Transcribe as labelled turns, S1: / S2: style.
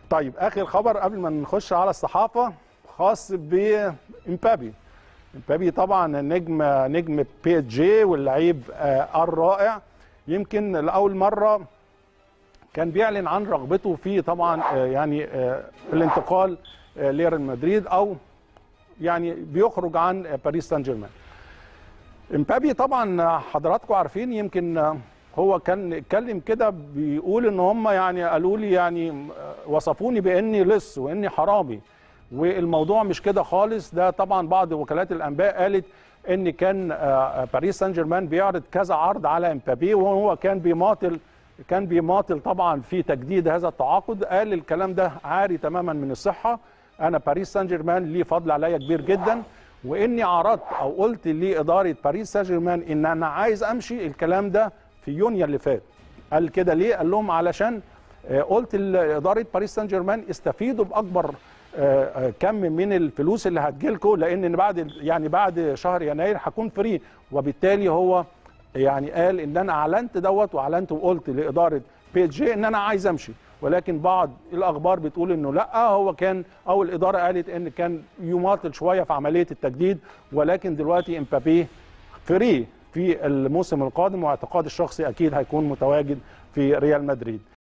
S1: طيب اخر خبر قبل ما نخش على الصحافه خاص بامبابي امبابي طبعا نجم نجم بي اس جي واللعيب آه الرائع يمكن لاول مره كان بيعلن عن رغبته في طبعا آه يعني آه الانتقال آه لريال مدريد او يعني بيخرج عن آه باريس سان جيرمان امبابي طبعا حضراتكم عارفين يمكن هو كان اتكلم كده بيقول ان هم يعني قالوا لي يعني وصفوني باني لص واني حرامي والموضوع مش كده خالص ده طبعا بعض وكالات الانباء قالت ان كان باريس سان جيرمان بيعرض كذا عرض على امبابي وهو كان بيماطل كان بيماطل طبعا في تجديد هذا التعاقد قال الكلام ده عاري تماما من الصحه انا باريس سان جيرمان ليه فضل عليا كبير جدا واني عرضت او قلت لاداره باريس سان جيرمان ان انا عايز امشي الكلام ده في يونيو اللي فات قال كده ليه قال لهم علشان قلت لاداره باريس سان جيرمان استفيدوا باكبر كم من الفلوس اللي هتجيلكم لان بعد يعني بعد شهر يناير هكون فري وبالتالي هو يعني قال ان انا اعلنت دوت واعلنت وقلت لاداره بي جي ان انا عايز امشي ولكن بعض الاخبار بتقول انه لا هو كان او الاداره قالت ان كان يماطل شويه في عمليه التجديد ولكن دلوقتي امبابي فري في الموسم القادم واعتقاد الشخصي اكيد هيكون متواجد في ريال مدريد